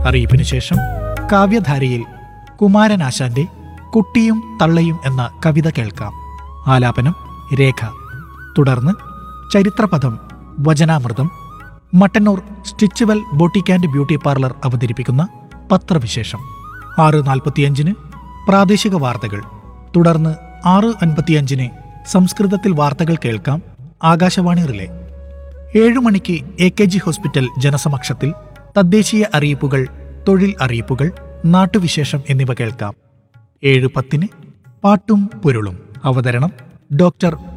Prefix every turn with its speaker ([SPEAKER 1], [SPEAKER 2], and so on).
[SPEAKER 1] അറിയിപ്പിന് ശേഷം കാവ്യധാരയിൽ കുമാരനാശാന്റെ കുട്ടിയും തള്ളയും എന്ന കവിത കേൾക്കാം ആലാപനം രേഖ തുടർന്ന് ചരിത്രപഥം വചനാമൃതം മട്ടന്നൂർ സ്റ്റിച്ചുവൽ ബോട്ടിക് ആൻഡ് ബ്യൂട്ടി പാർലർ അവതരിപ്പിക്കുന്ന പത്രവിശേഷം ആറ് നാൽപ്പത്തിയഞ്ചിന് പ്രാദേശിക വാർത്തകൾ തുടർന്ന് ആറ് അൻപത്തിയഞ്ചിന് സംസ്കൃതത്തിൽ വാർത്തകൾ കേൾക്കാം ആകാശവാണി റിലേ ഏഴു മണിക്ക് എ കെ ജി ഹോസ്പിറ്റൽ ജനസമക്ഷത്തിൽ തദ്ദേശീയ അറിയിപ്പുകൾ തൊഴിൽ അറിയിപ്പുകൾ നാട്ടുവിശേഷം എന്നിവ കേൾക്കാം ഏഴ് പത്തിന് പാട്ടും പൊരുളും അവതരണം ഡോക്ടർ